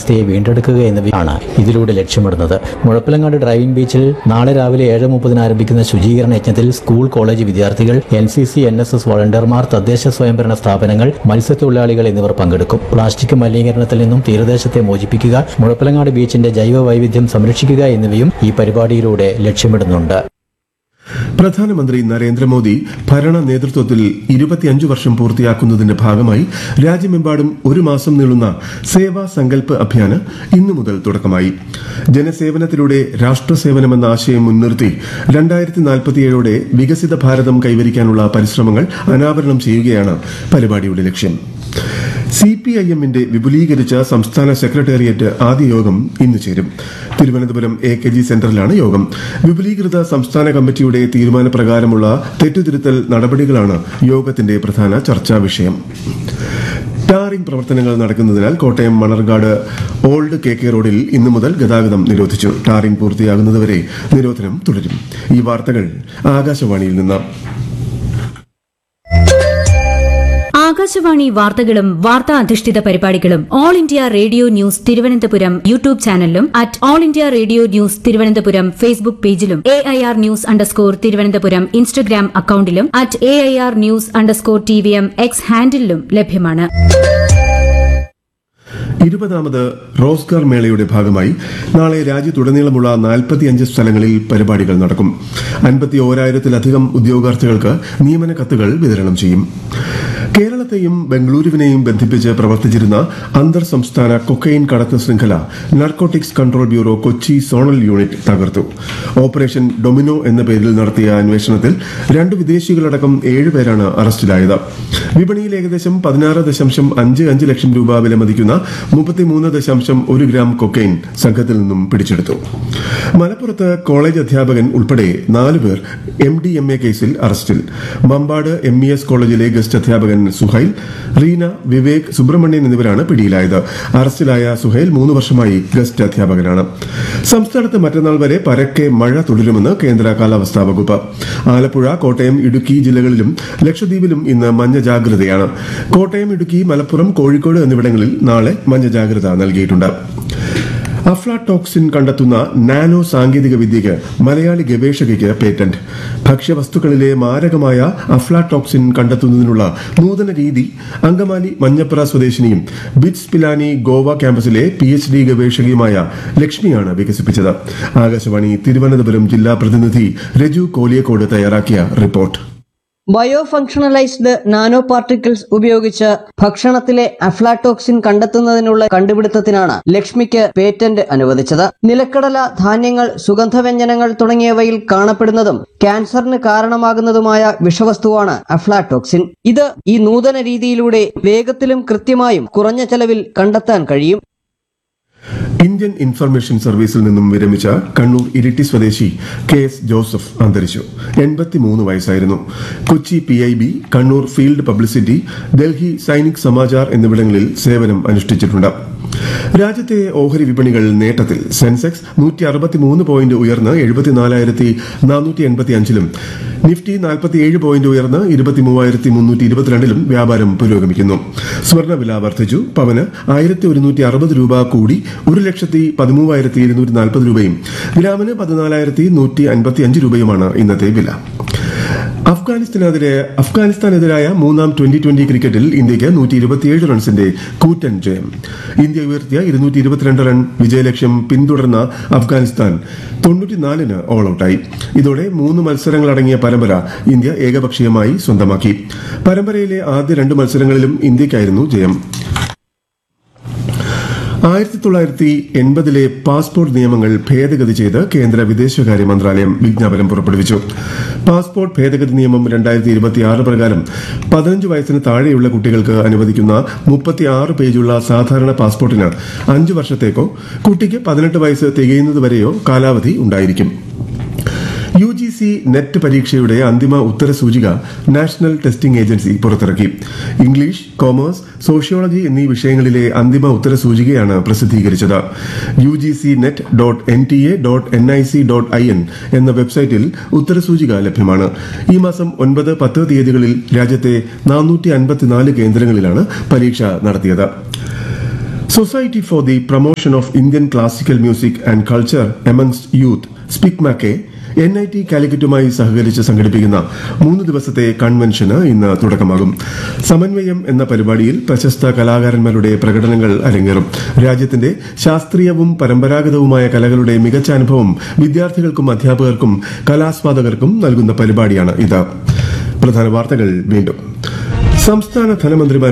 അവസ്ഥയെ വീണ്ടെടുക്കുക എന്നിവയാണ് ഇതിലൂടെ ലക്ഷ്യമിടുന്നത് മുഴപ്പിലങ്ങാട് ഡ്രൈവിംഗ് ബീച്ചിൽ നാളെ രാവിലെ ഏഴ് മുപ്പതിന് ആരംഭിക്കുന്ന ശുചീകരണ യജ്ഞത്തിൽ സ്കൂൾ കോളേജ് വിദ്യാർത്ഥികൾ N C C N S S വോളണ്ടിയർമാർ തദ്ദേശ സ്വയംഭരണ സ്ഥാപനങ്ങൾ മത്സ്യത്തൊഴിലാളികൾ എന്നിവർ പങ്കെടുക്കും പ്ലാസ്റ്റിക് മലിനീകരണത്തിൽ നിന്നും തീരദേശത്തെ മോചിപ്പിക്കുക മുഴപ്പിലങ്ങാട് ബീച്ചിന്റെ ജൈവ വൈവിധ്യം സംരക്ഷിക്കുക എന്നിവയും ഈ പരിപാടിയിലൂടെ ലക്ഷ്യമിടുന്നുണ്ട് പ്രധാനമന്ത്രി നരേന്ദ്രമോദി ഭരണ നേതൃത്വത്തിൽ ഇരുപത്തിയഞ്ച് വർഷം പൂർത്തിയാക്കുന്നതിന്റെ ഭാഗമായി രാജ്യമെമ്പാടും ഒരു മാസം നീളുന്ന സേവാ സങ്കല്പ് അഭിയാന് ഇന്നു മുതൽ തുടക്കമായി ജനസേവനത്തിലൂടെ രാഷ്ട്രസേവനമെന്ന ആശയം മുൻനിർത്തി രണ്ടായിരത്തി നാൽപ്പത്തിയേഴോടെ വികസിത ഭാരതം കൈവരിക്കാനുള്ള പരിശ്രമങ്ങൾ അനാവരണം ചെയ്യുകയാണ് പരിപാടിയുടെ ലക്ഷ്യം സി പി ഐ എമ്മിന്റെ വിപുലീകരിച്ച സംസ്ഥാന സെക്രട്ടേറിയറ്റ് ആദ്യ യോഗം ഇന്ന് ചേരും തിരുവനന്തപുരം എ കെ ജി സെന്ററിലാണ് യോഗം വിപുലീകൃത സംസ്ഥാന കമ്മിറ്റിയുടെ തീരുമാനപ്രകാരമുള്ള തെറ്റുതിരുത്തൽ നടപടികളാണ് യോഗത്തിന്റെ പ്രധാന ചർച്ചാ വിഷയം ടാറിംഗ് പ്രവർത്തനങ്ങൾ നടക്കുന്നതിനാൽ Kottayam Manarcad old K K റോഡിൽ ഇന്നു മുതൽ ഗതാഗതം നിരോധിച്ചു ടാറിംഗ് പൂർത്തിയാകുന്നതുവരെ നിരോധനം തുടരും ഈ വാർത്തകൾ ആകാശവാണിയിൽ നിന്ന് ആകാശവാണി വാർത്തകളും വാർത്താ അധിഷ്ഠിത പരിപാടികളും All India Radio news Thiruvananthapuram YouTube ചാനലിലും at All India Radio news Thiruvananthapuram Facebook പേജിലും A I R news underscore Thiruvananthapuram Instagram അക്കൌണ്ടിലും at A I R news underscore T V M X ഹാൻഡിലും ലഭ്യമാണ് ഇരുപതാമത് റോസ്ഗാർ മേളയുടെ ഭാഗമായി നാളെ രാജ്യത്തുടനീളമുള്ള നാൽപ്പത്തിയഞ്ച് സ്ഥലങ്ങളിൽ പരിപാടികൾ നടക്കും അൻപത്തി ഓരായിരത്തിലധികം ഉദ്യോഗാർത്ഥികൾക്ക് നിയമന കത്തുകൾ വിതരണം ചെയ്യും കേരളത്തെയും ബംഗളൂരുവിനെയും ബന്ധിപ്പിച്ച് പ്രവർത്തിച്ചിരുന്ന അന്തർ സംസ്ഥാന കൊക്കൈൻ കടത്ത് ശൃംഖല narcotics control bureau Kochi zonal unit തകർത്തു ഓപ്പറേഷൻ ഡൊമിനോ എന്ന പേരിൽ നടത്തിയ അന്വേഷണത്തിൽ രണ്ട് വിദേശികളടക്കം ഏഴുപേരാണ് അറസ്റ്റിലായത് വിപണിയിൽ ഏകദേശം പതിനാറ് ദശാംശം അഞ്ച് അഞ്ച് ലക്ഷം രൂപ വിലമതിക്കുന്ന മുപ്പത്തിമൂന്ന് ദശാംശം ഒരു ഗ്രാം കൊക്കൈൻ സംഘത്തിൽ നിന്നും പിടിച്ചെടുത്തു മലപ്പുറത്ത് കോളേജ് അധ്യാപകൻ ഉൾപ്പെടെ നാലുപേർ എം ഡി എം എ കേസിൽ അറസ്റ്റിൽ മമ്പാട് എം ഇ എസ് കോളേജിലെ ഗസ്റ്റ് അധ്യാപകൻ സുഹൈൽ റീന വിവേക് സുബ്രഹ്മണ്യൻ എന്നിവരാണ് പിടിയിലായത് അറസ്റ്റിലായ സുഹൈൽ മൂന്ന് വർഷമായി ഗസ്റ്റ് അധ്യാപകനാണ് സംസ്ഥാനത്ത് മറ്റന്നാൾ വരെ പരക്കെ മഴ തുടരുമെന്ന് കേന്ദ്ര കാലാവസ്ഥാ വകുപ്പ് ആലപ്പുഴ കോട്ടയം ഇടുക്കി ജില്ലകളിലും ലക്ഷദ്വീപിലും ഇന്ന് മഞ്ഞ ജാഗ്രതയാണ് കോട്ടയം ഇടുക്കി മലപ്പുറം കോഴിക്കോട് എന്നിവിടങ്ങളിൽ നാളെ മഞ്ഞ ജാഗ്രത നൽകിയിട്ടുണ്ട് അഫ്ലാടോക്സിൻ കണ്ടെത്തുന്ന നാനോ സാങ്കേതിക വിദ്യയ്ക്ക് മലയാളി ഗവേഷകയ്ക്ക് പേറ്റന്റ് ഭക്ഷ്യവസ്തുക്കളിലെ മാരകമായ അഫ്ലാടോക്സിൻ കണ്ടെത്തുന്നതിനുള്ള നൂതന രീതി അങ്കമാലി മഞ്ഞപ്ര സ്വദേശിനിയും ബിറ്റ്സ് പിലാനി ഗോവ ക്യാമ്പസിലെ പി എച്ച് ഡി ഗവേഷകയുമായ ലക്ഷ്മിയാണ് വികസിപ്പിച്ചത് ആകാശവാണി തിരുവനന്തപുരം ജില്ലാ പ്രതിനിധി രജു കോലിയക്കോട് തയ്യാറാക്കിയ report bio functionalised nano particles ഉപയോഗിച്ച് ഭക്ഷണത്തിലെ അഫ്ലാടോക്സിൻ കണ്ടെത്തുന്നതിനുള്ള കണ്ടുപിടുത്തത്തിനാണ് ലക്ഷ്മിക്ക് പേറ്റന്റ് അനുവദിച്ചത് നിലക്കടല ധാന്യങ്ങൾ സുഗന്ധവ്യഞ്ജനങ്ങൾ തുടങ്ങിയവയിൽ കാണപ്പെടുന്നതും ക്യാൻസറിന് കാരണമാകുന്നതുമായ വിഷവസ്തുവാണ് അഫ്ലാടോക്സിൻ ഇത് ഈ നൂതന രീതിയിലൂടെ വേഗത്തിലും കൃത്യമായും കുറഞ്ഞ ചെലവിൽ കണ്ടെത്താൻ കഴിയും ഇന്ത്യൻ ഇൻഫർമേഷൻ സർവീസിൽ നിന്നും വിരമിച്ച കണ്ണൂർ ഇരിട്ടി സ്വദേശി കെ എസ് ജോസഫ് അന്തരിച്ചു എൺപത്തിമൂന്ന് വയസ്സായിരുന്നു Kochi P I B Kannur field publicity Delhi Sainik Samachar എന്നിവിടങ്ങളിൽ സേവനം അനുഷ്ഠിച്ചിട്ടുണ്ട് രാജ്യത്തെ ഓഹരി വിപണികൾ നേട്ടത്തിൽ സെൻസെക്സ് നൂറ്റി അറുപത്തിമൂന്ന് പോയിന്റ് ഉയർന്ന് എഴുപത്തിനാലായിരത്തി നാനൂറ്റി എൺപത്തി അഞ്ചിലും നിഫ്റ്റി നാൽപ്പത്തിയേഴ് പോയിന്റ് ഉയർന്ന് ഇരുപത്തിമൂവായിരത്തി മുന്നൂറ്റി ഇരുപത്തിരണ്ടിലും വ്യാപാരം പുരോഗമിക്കുന്നു സ്വർണ്ണവില വർദ്ധിച്ചു പവന് ആയിരത്തി ഒരുന്നൂറ്റി അറുപത് രൂപ കൂടി ഒരു ലക്ഷത്തി പതിമൂവായിരത്തി ഇരുന്നൂറ്റി നാൽപ്പത് രൂപയും ഗ്രാമിന് പതിനാലായിരത്തി നൂറ്റി അൻപത്തി അഞ്ച് രൂപയുമാണ് ഇന്നത്തെ വില അഫ്ഗാനിസ്ഥാനെതിരെ അഫ്ഗാനിസ്ഥാനെതിരായ മൂന്നാം ട്വന്റി ട്വന്റി ക്രിക്കറ്റിൽ ഇന്ത്യക്ക് നൂറ്റി ഇരുപത്തിയേഴ് റൺസിന്റെ കൂറ്റൻ ജയം ഇന്ത്യ ഉയർത്തിയ ഇരുന്നൂറ്റി ഇരുപത്തിരണ്ട് റൺ വിജയലക്ഷ്യം പിന്തുടർന്ന അഫ്ഗാനിസ്ഥാൻ തൊണ്ണൂറ്റിനാലിന് ഓൾ ഔട്ടായി ഇതോടെ മൂന്ന് മത്സരങ്ങളടങ്ങിയ പരമ്പര ഇന്ത്യ ഏകപക്ഷീയമായി സ്വന്തമാക്കി പരമ്പരയിലെ ആദ്യ രണ്ട് മത്സരങ്ങളിലും ഇന്ത്യയ്ക്കായിരുന്നു ജയം ആയിരത്തി തൊള്ളായിരത്തി എൺപതിലെ പാസ്പോർട്ട് നിയമങ്ങൾ ഭേദഗതി ചെയ്ത് കേന്ദ്ര വിദേശകാര്യ മന്ത്രാലയം വിജ്ഞാപനം പുറപ്പെടുവിച്ചു പാസ്പോർട്ട് ഭേദഗതി നിയമം രണ്ടായിരത്തി ഇരുപത്തിയാറ് പ്രകാരം പതിനഞ്ച് വയസ്സിന് താഴെയുള്ള കുട്ടികൾക്ക് അനുവദിക്കുന്ന മുപ്പത്തിയാറ് പേജുള്ള സാധാരണ പാസ്പോർട്ടിന് അഞ്ച് വർഷത്തേക്കോ കുട്ടിക്ക് പതിനെട്ട് വയസ്സ് തികയുന്നതുവരെയോ കാലാവധി ഉണ്ടായിരിക്കും യു ജി സി നെറ്റ് പരീക്ഷയുടെ അന്തിമ ഉത്തരസൂചിക നാഷണൽ ടെസ്റ്റിംഗ് ഏജൻസി പുറത്തിറക്കി ഇംഗ്ലീഷ് കോമേഴ്സ് സോഷ്യോളജി എന്നീ വിഷയങ്ങളിലെ അന്തിമ ഉത്തരസൂചികയാണ് പ്രസിദ്ധീകരിച്ചത് U G C net dot N T A dot N I C dot I N എന്ന വെബ്സൈറ്റിൽ ഉത്തരസൂചിക ലഭ്യമാണ് ഈ മാസം ഒൻപത് പത്ത് തീയതികളിൽ രാജ്യത്തെ നാനൂറ്റി അൻപത്തിനാല് കേന്ദ്രങ്ങളിലാണ് പരീക്ഷ നടത്തിയത് society for the promotion of Indian classical music and culture amongst youth Spicmacay N I T കാലിക്കറ്റുമായി സഹകരിച്ച് സംഘടിപ്പിക്കുന്ന മൂന്ന് ദിവസത്തെ കൺവെൻഷന് ഇന്ന് തുടക്കമാകും സമന്വയം എന്ന പരിപാടിയിൽ പ്രശസ്ത കലാകാരന്മാരുടെ പ്രകടനങ്ങൾ അരങ്ങേറും രാജ്യത്തിന്റെ ശാസ്ത്രീയവും പരമ്പരാഗതവുമായ കലകളുടെ മികച്ച അനുഭവം വിദ്യാർത്ഥികൾക്കും അധ്യാപകർക്കും കലാസ്വാദകർക്കും നൽകുന്ന പരിപാടിയാണ് ഇത് പ്രധാന വാർത്തകൾ വീണ്ടും സംസ്ഥാന ധനമന്ത്രിമാർ